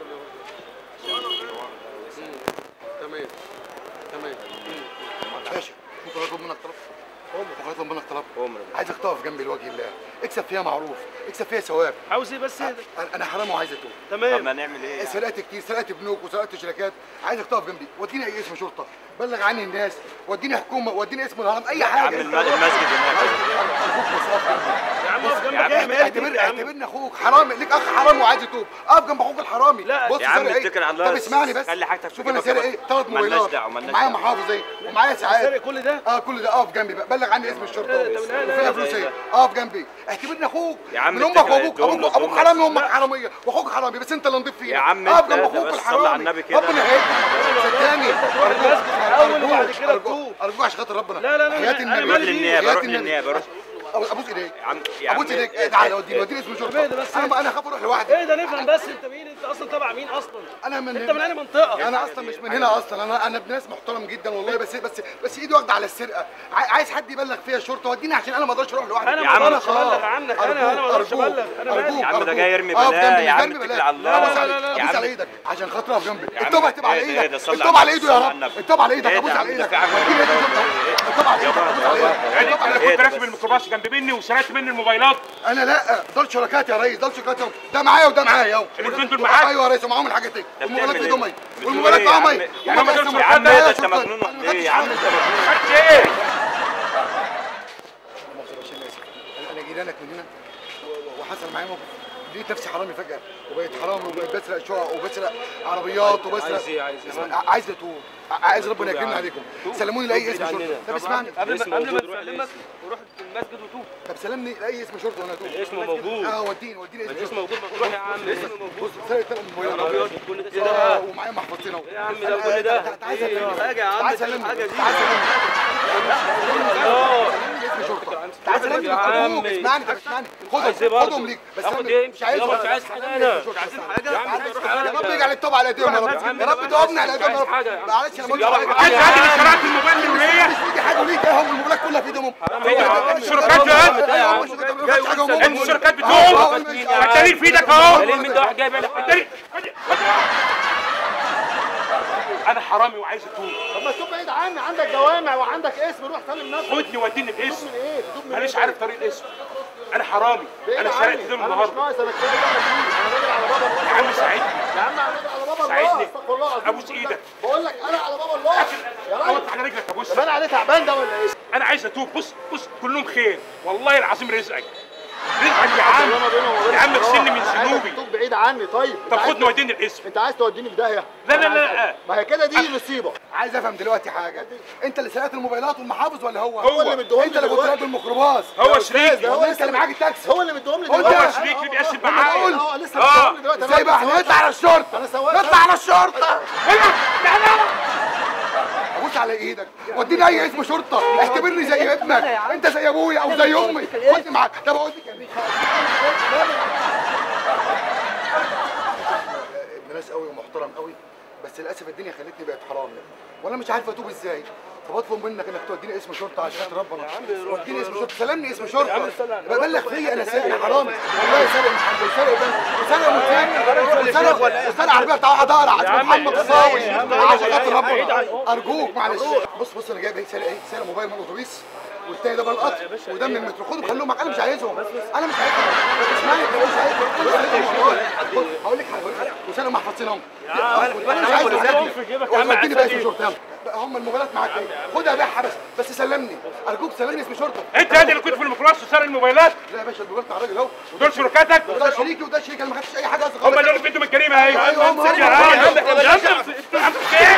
تمام تمام باشا ممكن اطلب منك طلب ممكن اطلب منك طلب عمر عايزك تقف جنبي لوجه الله اكسب فيها معروف اكسب فيها ثواب عاوز ايه بس انا أنا حرام وعايز اتوب طب تمام ما نعمل ايه يعني؟ سرقت كتير سرقت بنوك وسرقت شركات عايزك تقف جنبي وديني اي اسم شرطه بلغ عني الناس وديني حكومه وديني اسم الهرم اي يا حاجه عم الم- المسجد هناك ارجوك بس اقف جنبي يا عم اقف جنبك يا عم اعمل اعتبر ايه يا عم اعتبرني اخوك حرامي ليك اخ حرامي وعايز يتوب اقف جنب اخوك الحرامي لا، بص يا عم سارق إيه؟ اتكل على الله طب اسمعني بس خلي حاجتك في شوف انا جيبك سارق يا ايه بابا. ثلاث ملناش موبايلات دعوة، ملناش ومعايا دعوة. محافظ ايه ومعايا ساعات سارق كل ده اه كل ده اقف جنبي بقى بلغ عني اسم الشرطه لا، طب لا، لا، وفيها لا، فلوس لا، ايه لا. اقف جنبي اعتبرني اخوك يا عم من امك اتكل وابوك على ابوك الدول ابوك والدول. حرامي وامك حراميه واخوك حرامي بس انت اللي نضيف فينا يا عم اقف انت جنب ده اخوك بس الحرامي صلي على النبي كده. ربنا هيكرمك صدقني تروح المسجد الأول وبعد كده ارجوك تتوب. ارجوك عشان خاطر ربنا لا، لا، لا، حياة أنا النبي مالي روح للنيابه حياة روح النبي. للنيابه روح ابوس ايديك يا عم يا عم ابوس ايديك إيه، تعالى إيه، وديني إيه. وديني اسم طب ايه ده شرطه بس؟ انا انا خاف اروح لوحدي ايه ده نفهم بس انت مين انت اصلا تبع مين اصلا انا من انت من اي منطقه انا اصلا مش من هنا اصلا انا انا ابن ناس محترم جدا والله بس بس بس ايدي واخده على السرقه عاي- عايز حد يبلغ فيها الشرطه وديني عشان انا ما اقدرش اروح لوحدي أنا ما خلاص. أقدرش أبلغ عنك. أنا- أنا ما أقدرش أرجوك، أبلغ. أنا مالي. أرجوك، يا عم ده أرجوك. جاي يرمي أقف بلاء، جنبي، يا عم جنبي اتكل بلاء. على الله. ابوس لا، على لا، لا، ابوس لا. على ايدك عشان خاطر اقف جنبي يا عم الطوبه هتبقى على إيه ده؟ ايدك صلي الطوبه على على ايده يا النبي. رب الطوبه على ايدك إيه ده ابوس يا على عم؟ ده ايدك في عم- وديني اسم شرطة. الطوبه على ايدك ابوس على ايدك يعني الطوبة على انا إيدك. كنت راكب الميكروباص جنب مني وسرقت مني الموبايلات انا لا دول شركات يا ريس دول شركات يا- ده معايا وده معايا اهو الاتنين دول معاك؟ ايوه يا ريس ومعاهم الحاجات دي ده والموبايلات بتعمل ايدهم إيه؟ اهي بتقول والموبايلات إيه يا معاهم عم؟ اهي يا عم وما دول بس- شركات يا عم لا، ايه لا، ده انت شركات. مجنون أنا ولا ما ايه يا خدتش عم حاجة. انت خدت ايه؟ مؤاخذة يا باشا انا اسف انا انا جيرانك من هنا و- و- وحصل معايا موقف لقيت نفسي حرامي فجأة وبقيت حرامي وبقيت بسرق شقق وبسرق عربيات وبسرق عايز إيه؟ عايز إيه؟ اسمع- عايز اتوب ع- عايز ربنا يكرمني عليكم سلموني لاي اسم شرطه طب اسمعني قبل ما قبل ما تسلمك وروح المسجد وتوب طب سلمني لاي اسم شرطه وانا اتوب الاسم موجود. اه وديني وديني اسم الاسم شرطه موجود روح يا عم الاسم موجود بص سرقت ثلاث موبايلات عربيات وكل ده آه، ده ومعايا محفظتين اهو يا عم ده وكل ده تعال ايه سلمني حاجه يا عم تعال ده سلمني حاجه دي تعال سلمني اه اسم شرطه تعال سلمني يا أرجوك، عمي. اسمعني طب اسمعني عايز خدهم ايه برضه؟ خدهم ليك بس اخد سلمني. ايه مش عايز يابا مش عايز حاجه انا مش عايزين حاجه يا عم روح يا رب حاجه يجعل التوبه على ايديهم يا رب عم يا رب أنا توبنا عايز- على مش ايديهم يا عايز رب حاجة يا عم. معلش انا يابا بقول انت لك اللي سرقت الموبايل من هي مش في ايدي حاجه وليك اهم الموبايلات كلها في ايدهم الشركات ده الشركات بتوعهم الدليل في ايدك اهو دليل مين ده واحد جاي يبيع الدليل انا حرامي وعايز اتوب طب ما تتوب بعيد عني عندك جوامع وعندك اسم روح سلم نفسك خدني وديني الاسم من ايه تتوب من مانيش إيه؟ عارف طريق الاسم انا حرامي بعيد انا عني. سرقت دول انا مش النهارده ناقص انا كفايه بقى فيه انا راجل على بابا الله يا عم ساعدني يا عم انا راجل على بابا الله ساعدني. استغفر الله العظيم. أبوس إيدك. بقول لك انا على بابا الله يا راجل اوطي على رجلك ابوس طب انا عليه تعبان ده ولا ايه؟ انا عايز اتوب بص بص كلهم خير والله العظيم رزقك رزقك يا عم ياما بينهم وبين يا عم الحرام. اغسلني من أنا عايزك ذنوبي تتوب بعيد عني طيب طب أنت عايز- خدني وديني الاسم انت عايز توديني في داهيه لا لا أنا لا عايز- ما هي كده دي مصيبه عايز افهم دلوقتي حاجه انت اللي سرقت الموبايلات والمحافظ ولا هو هو اللي مديهم انت لي اللي كنت دلوقتي. راكب الميكروباص هو يا شريك أستاذ، ده والله انت اللي معاك التاكسي هو اللي مديهم لي هو دلوقتي هو شريك اللي بيقسم معايا بقول. اه لسه آه. مديهم لي دلوقتي ازاي بقى احنا نطلع على الشرطه انا سواق نطلع على الشرطه ابوس على ايدك وديني اي اسم شرطه اعتبرني زي ابنك انت زي ابويا او زي امي خدني معاك طب اقول لك يعني ابن ناس قوي ومحترم قوي بس للاسف الدنيا خلتني بقت حرام وانا مش عارف اتوب ازاي فبطلب منك انك توديني اسم شرطه عشان خاطر ربنا وديني اسم شرطه سلمني اسم شرطه ببلغ فيا انا سارق حرامي والله سارق محمد وسارق بنك وسارق متهم وسارق وسارق عربيه بتاع واحد اقرع اسمه محمد الصاوي عشان خاطر ربنا ارجوك معلش بص بص انا جايب ايه سارق ايه سارق موبايل من الاتوبيس والتاني ده بالقطر وده من المترو خدهم خليهم معاك انا مش عايزهم انا مش عايزهم اسمعني انا مش عايزهم أنا مش عايزهم والله. بص هقول لك حاجه وسارق محفظتين اهم انا مش عايز وديني بقى اسم شرطه يلا بقى هم الموبايلات معاك ايه خدها بيعها بس بس سلمني ارجوك سلمني اسم شرطه انت هادي اللي كنت في الميكروباص وسرق الموبايلات لا يا باشا الموبايل بتاع الراجل اهو ودول شركاتك وده شريكي وده شريكي انا ما خدتش اي حاجه اصلا هم اللي اللي بدهم الجريمه اهي أيوة، هم- هم- يا هم- عم هم- يا عم ايه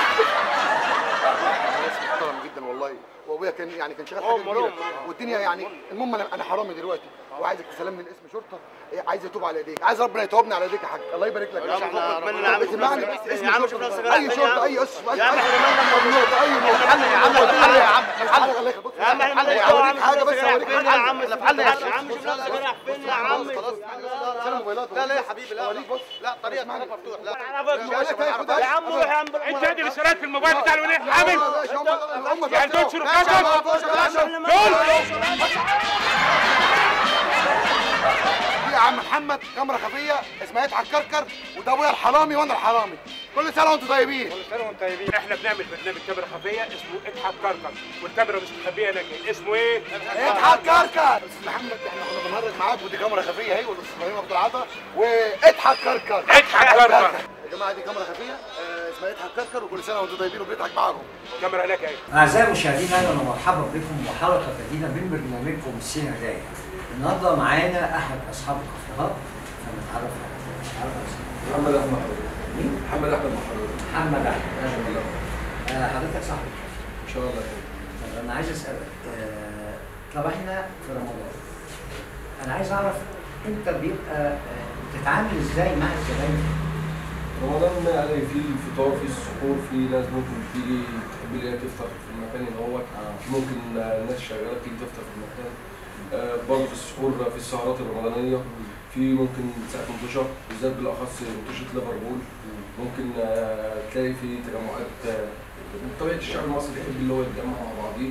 ناس محترم جدا والله وابويا كان يعني كان شغال حاجه كبيره والدنيا يعني المهم انا انا حرامي دلوقتي وعايزك تسلمني الاسم شرطه إيه، عايز اتوب على ايديك عايز ربنا يتوبني على ايديك يا حاج الله يبارك لك يا عم اسمعني بس اسم شرطه اي شرطه اي اسم اي عم احنا اي موضوع يا عم يا عم يا عم اوريك حاجه بس اوريك يا عم لا في حل يا عم شوف نفسك رايح فين يا عم خلاص سلم موبايلات لا لا يا حبيبي لا اوريك بص لا طريقك مفتوح لا يا عم روح يا عم انت هادي اللي سرقت الموبايل بتاع الولي حامل هم يعني دول شركاتك دول عم محمد كاميرا خفيه اسمها يضحك كركر وده ابويا الحرامي وانا الحرامي كل سنه وانتم طيبين احنا بنعمل برنامج كاميرا خفيه اسمه اضحك كركر والكاميرا مش مخبيه هناك اسمه ايه؟ اضحك كركر استاذ محمد احنا كنا بنهرج معاك ودي كاميرا خفيه اهي والاستاذ ابراهيم عبد العطا واضحك كركر اضحك كركر. يا جماعه دي كاميرا خفيه آه، اسمها اضحك كركر وكل سنه وانتم طيبين وبنضحك معاكم الكاميرا هناك اهي أعزائي المشاهدين أهلا ومرحبا بكم وحلقة جديدة من برنامجكم السنة الجاية. النهارده معانا أحد أصحاب الكافيهات فنتعرف عليه. تعرف على اسمه. محمد احمد محمود مين؟ محمد احمد محمود محمد أحمد أهلا بك. آه، حضرتك صاحب الكافيه. ان شاء الله طب أنا عايز أسألك آه، طب إحنا في رمضان. أنا عايز أعرف أنت بيبقى آه، بتتعامل إزاي مع الزباين؟ رمضان يعني في الفطار في السحور في ناس ممكن تيجي تحب اللي هي تفطر في المكان اللي هو ممكن آه، الناس شغاله تيجي تفطر في المكان آه، برضه في السحور في السهرات الرمضانيه في ممكن ساعة منتشر بالذات بالاخص منتشر ليفربول ممكن آه، تلاقي في تجمعات آه، طبيعه الشعب المصري يحب اللي هو يتجمع مع بعضيه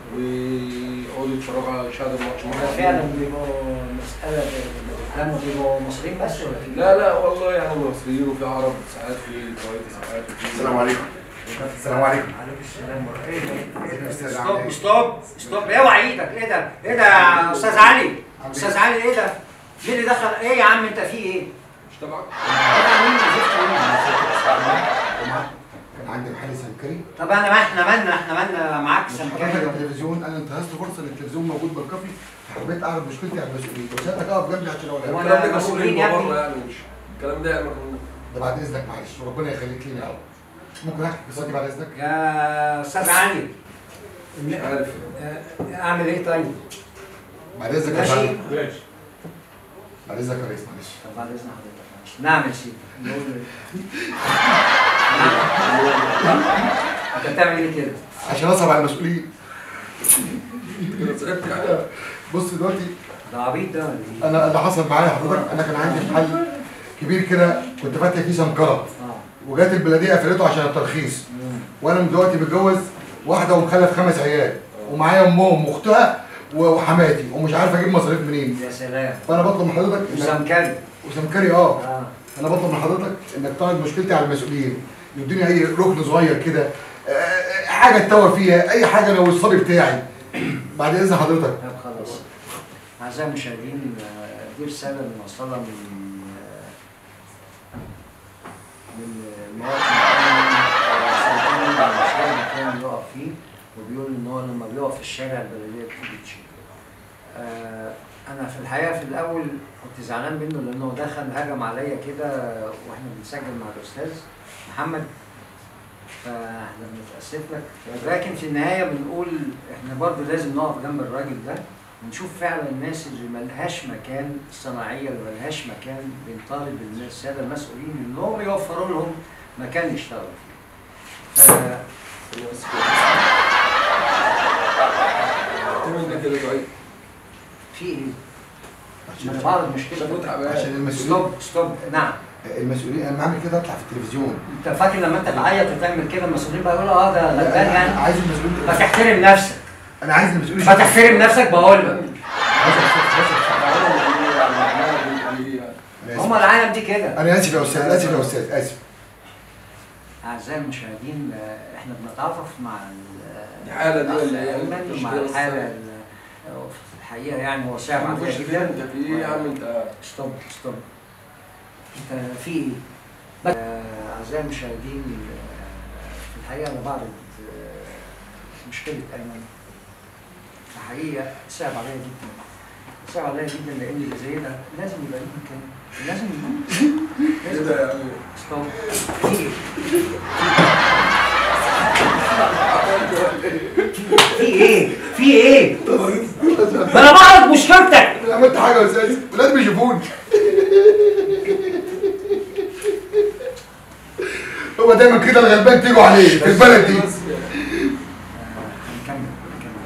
ويقعدوا يتفرجوا على يشاهدوا الماتش مع بعض فعلا بيبقوا مسألة بيتكلموا بيبقوا مصريين بس ولا في لا لا والله يعني مصريين وفي عرب ساعات في كويت ساعات وفي السلام عليكم السلام عليكم عليكم السلام ورحمة الله. ايه ده؟ أستاذ ستوب علي. ستوب ستوب اوعى ايدك ايه ده؟ ايه ده يا استاذ علي؟ استاذ علي ايه ده؟ مين اللي دخل؟ ايه يا عم انت في ايه؟ مش تبعك ايه مين زفت مين؟ كان عندي محل سمكري طب انا ما احنا مالنا احنا مالنا معاك حضرتك سمكري التلفزيون انا انتهزت فرصه ان التلفزيون موجود بالكافي فحبيت اعرف مشكلتي على المسؤولين وساعتك اقف جنبي عشان اقول هو لك أنا الكلام ده كان مسؤولين ممكن يا يبقى ابني. بره يعني مش الكلام ده يعني ما كنا ده بعد اذنك معلش وربنا يخليك لينا قوي ممكن احكي قصتي بعد اذنك يا استاذ علي مش عارف آه، اعمل ايه طيب؟ بعد اذنك يا ماشي؟ فندم ماشي بعد اذنك يا ريس معلش طب بعد اذن حضرتك معلش. نعم يا سيدي نقول ايه؟ نعم. انت بتعمل ايه كده؟ عشان اصعب على المسؤولين كده صعبت يعني بص دلوقتي ده عبيط ده ولا ايه؟ انا اللي حصل معايا حضرتك انا كان عندي محل كبير كده كنت فاتح فيه سمكره اه وجات البلديه قفلته عشان الترخيص مم. وانا من دلوقتي متجوز واحده ومخلف خمس عيال ومعايا امهم واختها و- وحماتي ومش عارف اجيب مصاريف منين يا سلام فانا بطلب من حضرتك إنك- وسمكري وسمكري اه اه انا بطلب من حضرتك انك تعرض مشكلتي على المسؤولين يدوني اي ركن صغير كده آه، حاجه اتوه فيها اي حاجه لو الصبي بتاعي بعد اذن حضرتك طب خلاص أعزائي المشاهدين آه، دي رسالة بنوصلها من آه، من مواطن كان سلطان المشروع اللي كان بيقف فيه وبيقول إن هو لما بيقف في الشارع البلدية بتيجي تشيله. آه، أنا في الحقيقة في الأول كنت زعلان منه لأنه دخل هجم عليا كده وإحنا بنسجل مع الأستاذ محمد فاحنا بنتأسف لك لكن في النهاية بنقول احنا برضه لازم نقف جنب الراجل ده ونشوف فعلا الناس اللي ملهاش مكان الصناعية اللي ملهاش مكان بنطالب الناس- السادة المسؤولين ان هم يوفروا لهم مكان يشتغلوا فيه. ف- خلينا بس كده تعمل ده كده طيب في ايه؟ ما انا بعرض مشكلة شافوه تعبان عشان المسؤولين ستوب ستوب نعم المسؤولين انا بعمل كده اطلع في التلفزيون انت فاكر لما انت تعيط وتعمل كده المسؤولين بقى يقولوا اه ده غلبان أنا يعني عايز المسؤولين ما تحترم نفسك انا عايز المسؤولين ما تحترم نفسك بقول لك بس- بس- بس- هم العالم دي كده انا اسف يا استاذ اسف يا استاذ اسف أعزائي المشاهدين آه، إحنا بنتعاطف مع ال- الحالة دي ولا إيه؟ الأيمن ومع المشكلة الحالة الصعبة. ال- آه، في الحقيقة يعني هو صعب عليا مش جدا انت في ايه يا عم انت ستوب ستوب أنت في إيه؟ آه، أعزائي المشاهدين آه، في الحقيقة أنا بعرض آه، مشكلة أيمن الحقيقة صعب عليا جدا صعب عليا جدا لأن اللي زي ده لازم يبقى له مكان لازم ايه لازم ده يا عم ستوب في إيه؟ في ايه؟ في ايه؟ ما انا بعرض مشكلتك انا عملت حاجه يا استاذ ولاد بيشوفوني هو دايما كده الغلبان تيجوا عليه في البلد دي هنكمل هنكمل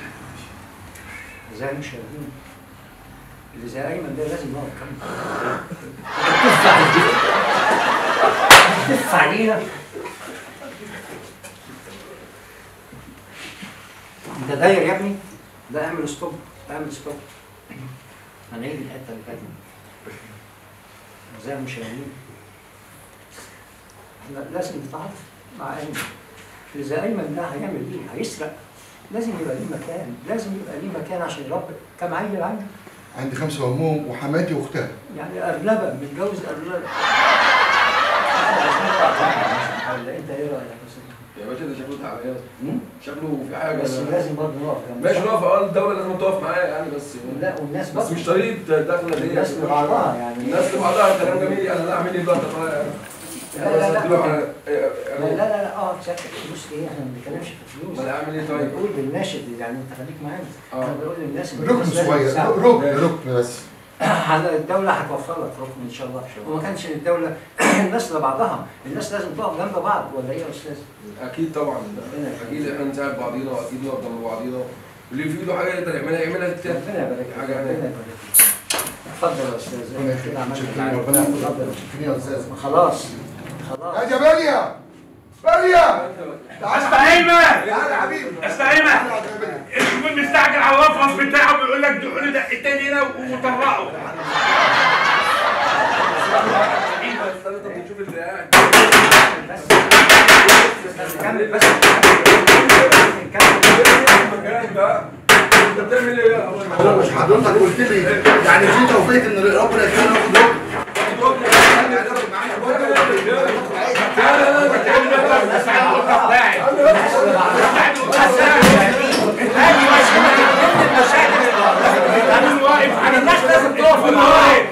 زي المشاهدين اللي زي ايمن ده لازم نقعد نكمل تف علينا تف علينا انت داير يا ابني لا اعمل ستوب اعمل ستوب هنعيد الحته اللي فاتت أعزائي المشاهدين احنا لازم نتعاطف مع أيمن إذا أيمن ده هيعمل إيه؟ هيسرق لازم يبقى ليه مكان لازم يبقى ليه مكان عشان يربي كم عيل عنده عندي خمسه امهم وحماتي واختها يعني أرنبة متجوز أرنبة إحنا عايزين نقطع ولا أنت إيه رأيك يا أستاذ؟ يا باشا ده شكله تعبان مم؟ شكله في حاجه بس لازم برضه نقف جنبه. ماشي نقف اه الدوله لازم تقف معايا يعني بس لا والناس بس برضه مش طريقه داخله دي الناس لبعضها يعني الناس لبعضها كلام جميل انا لا اعمل ايه بقى طب لا لا لا. اديله على لا لا لا لا اه تسكت فلوس ايه احنا ما بنتكلمش في فلوس ما انا اعمل ايه احنا طيب؟ بنقول بالناشد يعني انت خليك معانا اه. انا بقول للناس إن ركن الناس لازم صغير تساعد. ركن ركن بس الدولة هتوفر لك ركن ان شاء الله وما كانش الدولة الناس لبعضها الناس لازم تقف جنب بعض ولا ايه يا استاذ؟ اكيد طبعا اكيد احنا نساعد بعضينا واكيد نقف جنب بعضينا واللي في ايده حاجه يقدر يعملها يعملها التاني ربنا يبارك فيك، حاجة ربنا يعني. يبارك فيك. اتفضل يا استاذ ربنا إحنا كده عملنا يخليك معاك. ربنا يخليك اتفضل. شكرا يا استاذ خلاص خلاص يا باليا باليا اسمع ايمن تعالى يا حبيبي اسمع ايمن الزبون مستعجل على الوفرس بتاعه بيقول لك دقوا له دقتين هنا وطرقوا استنى طب نشوف اللي قاعد بس بس كمل بس كمل المكان ده انت بتعمل ايه يا اول هو مش حضرتك قلت لي يعني في توفيق ان ربنا يكرمنا ناخد ركن الناس لازم تقف في المواقف